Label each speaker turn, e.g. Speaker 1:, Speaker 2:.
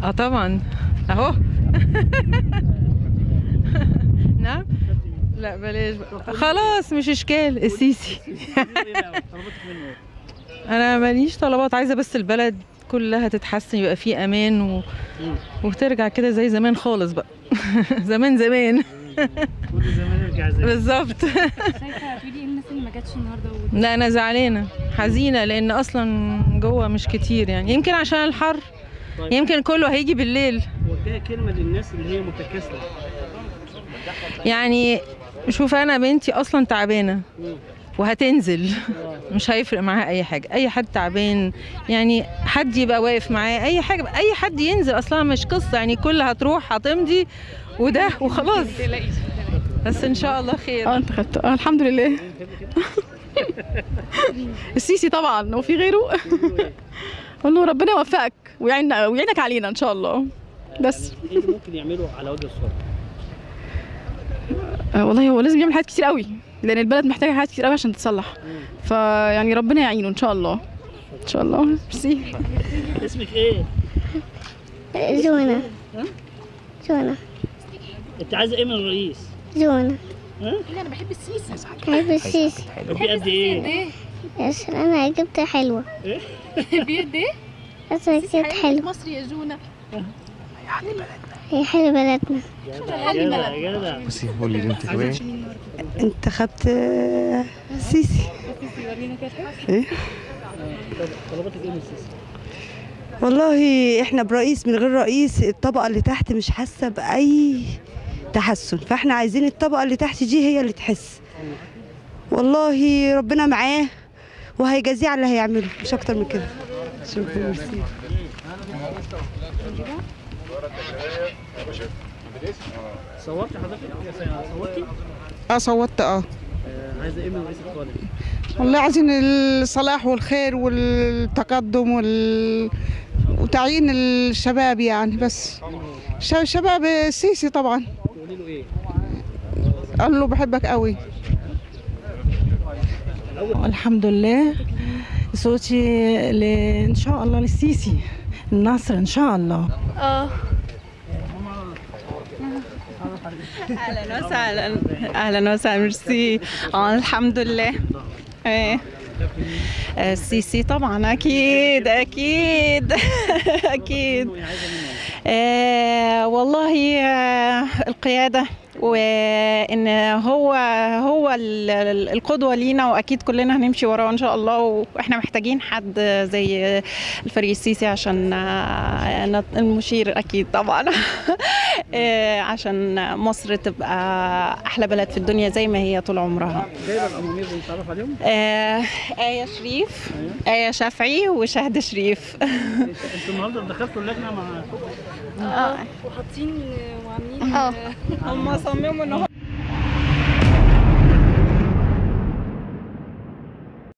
Speaker 1: اه طبعا اهو نعم لا بلاش بقى. خلاص مش اشكال السيسي انا ماليش طلبات عايزه بس البلد كلها تتحسن يبقى فيه امان و... وترجع كده زي زمان خالص بقى زمان زمان
Speaker 2: كل زمان يرجع زي
Speaker 1: بالظبط
Speaker 3: شايفه تقولي ايه الناس اللي ما جاتش النهارده و...
Speaker 1: لا انا زعلانه حزينه لان اصلا جوه مش كتير يعني يمكن عشان الحر
Speaker 2: طيب.
Speaker 1: يمكن كله هيجي بالليل
Speaker 2: وجهه كلمه للناس اللي هي متكاسله
Speaker 1: يعني شوف انا بنتي اصلا تعبانه وهتنزل مش هيفرق معاها اي حاجه اي حد تعبان يعني حد يبقى واقف معاه اي حاجه اي حد ينزل اصلا مش قصه يعني كل هتروح هتمضي وده وخلاص بس ان شاء الله خير
Speaker 4: اه انت خدته اه الحمد لله السيسي طبعا وفي غيره قول له ربنا يوفقك ويعيننا ويعينك علينا ان شاء الله بس
Speaker 2: ايه اللي ممكن يعمله على وجه الصوره
Speaker 4: آه والله هو لازم يعمل حاجات كتير قوي لان البلد محتاجه حاجات كتير قوي عشان تتصلح فيعني ربنا يعينه ان شاء الله ان شاء الله ميرسي
Speaker 2: اسمك ايه
Speaker 5: جونا جونا
Speaker 2: انت عايزه ايه من الرئيس
Speaker 5: جونا
Speaker 2: ها
Speaker 5: انا بحب السيسي بحب السيسي
Speaker 2: تحبي قد ايه
Speaker 5: عشان انا جبت حلوة
Speaker 3: بيد ايه؟
Speaker 5: بس جبت حلوة
Speaker 3: مصر يا جونا
Speaker 5: هي حلوة بلدنا
Speaker 2: جدع جدع جدع
Speaker 6: بصي قولي لي انت كمان
Speaker 7: انتخبت آه، سيسي ايه
Speaker 2: طلباتك ايه من السيسي
Speaker 7: والله احنا برئيس من غير رئيس الطبقه اللي تحت مش حاسه باي تحسن فاحنا عايزين الطبقه اللي تحت دي هي اللي تحس والله ربنا معاه وهيجازيه على اللي هيعمله مش اكتر من كده شكرا ميرسي.
Speaker 2: صورتي حضرتك صورتي
Speaker 8: اه صوتت اه
Speaker 2: آه، عايزه ايه من الرئيس القادم
Speaker 8: والله عايزين الصلاح والخير والتقدم وال... وتعيين الشباب يعني بس ش- شباب السيسي طبعا
Speaker 2: تقولي له ايه
Speaker 8: قال له بحبك قوي
Speaker 9: الحمد لله صوتي ل... ان شاء الله للسيسي النصر ان شاء الله
Speaker 3: اه
Speaker 10: اهلا وسهلا اهلا وسهلا ميرسي اه الحمد لله ايه السيسي طبعا اكيد اكيد اكيد آه والله آه القياده وان هو هو ال- ال- القدوه لينا واكيد كلنا هنمشي وراه ان شاء الله واحنا محتاجين حد زي الفريق السيسي عشان آه، نت- المشير اكيد طبعا آه، عشان مصر تبقى احلى بلد في الدنيا زي ما هي طول عمرها
Speaker 2: جايبه الامامير اللي نتعرف عليهم
Speaker 10: آه، آية شريف آية شافعي وشهد شريف
Speaker 2: انتوا النهارده دخلتوا اللجنه مع
Speaker 3: وحاطين وعاملين
Speaker 10: هم صمموا ان هم